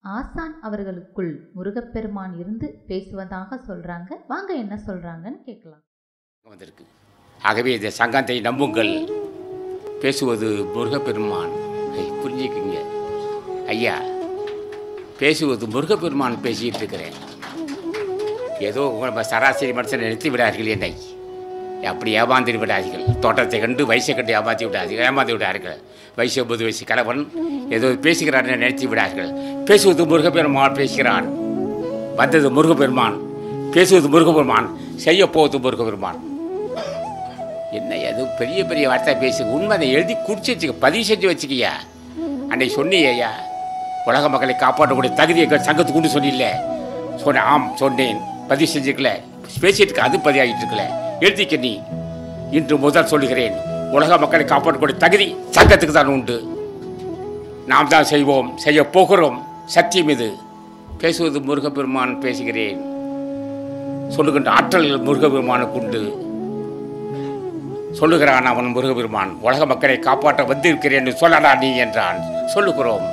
ஆசான் அவர்களுக்குள் முருகப்பெருமான் இருந்து பேசுவதாக சொல்றாங்க வாங்க என்ன சொல்றாங்கன்னு கேட்கலாம் வந்திருக்கு ஆகவே இந்த சங்கத்தை நம்புங்கள் பேசுவது முருகப்பெருமான் ஐய், புரிஞ்சுக்குங்க ஐயா பேசுவது முருகப்பெருமான் பேசிட்டு இருக்கிறேன் ஏதோ நம்ம சராசரி மனுஷனை நிறுத்தி விடார்கள் என்னை அப்படி ஏமாந்து விடாதீர்கள் தோட்டத்தை கண்டு வயசை கண்டு ஏமாற்றி விடாதீர்கள் ஏமாந்து விடார்கள் வயசு ஒன்பது வயசு கணவன் ஏதோ பேசுகிறார் நினைத்து விடார்கள் பேசுவது முருகப்பெருமான் பேசுகிறான் வந்தது முருகப்பெருமான் பேசுவது முருகப்பெருமான் செய்ய போவது முருகப்பெருமான் என்ன அது பெரிய பெரிய வார்த்தை பேசு உண்மை அதை எழுதி குறிச்சு வச்சுக்க பதிவு செஞ்சு வச்சுக்கியா அன்னைக்கு சொன்னியே ஐயா உலக மக்களை காப்பாற்றக்கூடிய தகுதி எங்கள் சங்கத்துக்கு உண்டு சொன்னில்ல சொன்னேன் ஆம் சொன்னேன் பதிவு செஞ்சுக்கல பேசிட்டு இருக்க அது பதிவாகிட்டு இருக்கல எழுதிக்க நீ இன்று முதல் சொல்லுகிறேன் உலக மக்களை காப்பாற்றக்கூடிய தகுதி சங்கத்துக்கு தான் உண்டு நாம் தான் செய்வோம் செய்ய போகிறோம் சத்தியம் இது பேசுவது முருகப்பெருமான் பேசுகிறேன் சொல்லுகின்ற ஆற்றல்கள் முருகப்பெருமானுக்கு உண்டு சொல்லுகிறான் அவன் முருகப்பெருமான் உலக மக்களை காப்பாற்ற வந்திருக்கிறேன் என்று சொல்லடா நீ என்றான் சொல்லுகிறோம்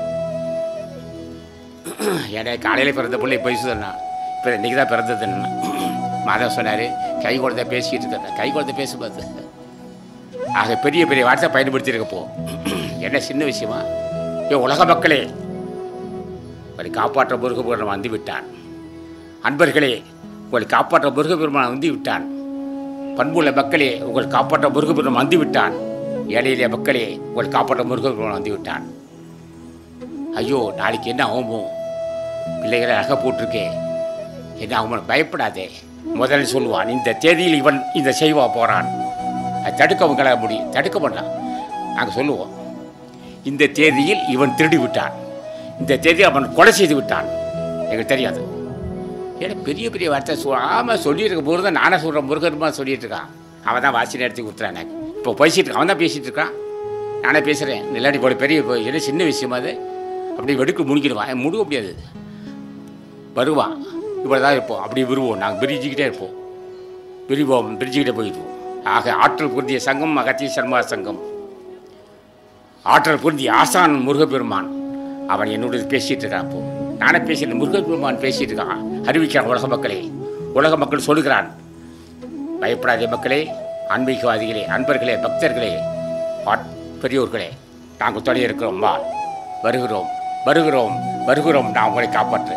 ஏன்னா காலையில் பிறந்த பிள்ளை போய் சொன்னான் இப்போ இன்னைக்கு தான் பிறந்ததுன்னு மாதம் சொன்னார் கை குழந்தை பேசிக்கிட்டு இருக்கேன் கை குழந்தை பேசும்போது ஆக பெரிய பெரிய வார்த்தை பயன்படுத்தியிருக்க போ என்ன சின்ன விஷயமா ஏ உலக மக்களே உங்களை காப்பாற்ற முருகப்பெருமான் வந்து விட்டான் அன்பர்களே உங்களை காப்பாற்ற முருகப்பெருமான் வந்து விட்டான் பண்புள்ள மக்களே உங்கள் காப்பாற்ற முருகப்பெருமான் வந்து விட்டான் ஏழையிலே மக்களே உங்கள் காப்பாற்ற முருகப்பெருமான் வந்து விட்டான் ஐயோ நாளைக்கு என்ன ஆகுமோ பிள்ளைகளை நகை போட்டிருக்கே என்ன ஆகுமோ பயப்படாதே முதல்ல சொல்லுவான் இந்த தேதியில் இவன் இந்த செய்வா போறான் அது தடுக்க அவங்களால முடியும் தடுக்க மாட்டான் நாங்கள் சொல்லுவோம் இந்த தேதியில் இவன் திருடி விட்டான் இந்த தேதியில் அவன் கொலை செய்து விட்டான் எங்களுக்கு தெரியாது ஏன்னா பெரிய பெரிய வார்த்தை சொ ஆமாம் சொல்லிட்டு இருக்க போது தான் நானே சொல்கிறேன் முருகருமா சொல்லிட்டு இருக்கான் அவன் தான் வாசி நடத்தி கொடுத்துறான் எனக்கு இப்போ பேசிட்டு இருக்கான் அவன் தான் பேசிட்டு இருக்கான் நானே பேசுகிறேன் இல்லாட்டி போல பெரிய இப்போ என்ன சின்ன விஷயமா அது அப்படி வெடுக்கு முடிக்கிடுவான் முடுக்க முடியாது வருவான் இவ்வளோ தான் இருப்போம் அப்படி விரும்புவோம் நாங்கள் பிரிஞ்சுக்கிட்டே இருப்போம் விரிவோம் பிரிஞ்சுக்கிட்டே போயிடுவோம் ஆக ஆற்றல் பொருந்திய சங்கம் அகத்திய சர்மா சங்கம் ஆற்றல் பொருந்திய ஆசான் முருகப்பெருமான் அவன் என்னோட பேசிட்டு இருக்கான் இப்போ நானே பேசிட்டு முருகப்பெருமான் பேசிட்டு இருக்கான் அறிவிக்கிறான் உலக மக்களே உலக மக்கள் சொல்லுகிறான் பயப்படாதே மக்களே ஆன்மீகவாதிகளே அன்பர்களே பக்தர்களே ஆட்- பெரியோர்களே நாங்கள் துணை இருக்கிறோம் வா வருகிறோம் வருகிறோம் வருகிறோம் நான் உங்களை காப்பாற்று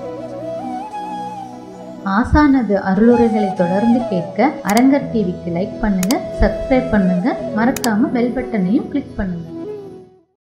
ஆசானது அருளுரைகளை தொடர்ந்து கேட்க அரங்கர் டிவிக்கு லைக் பண்ணுங்க சப்ஸ்கிரைப் பண்ணுங்க மறக்காம பெல் பட்டனையும் கிளிக் பண்ணுங்க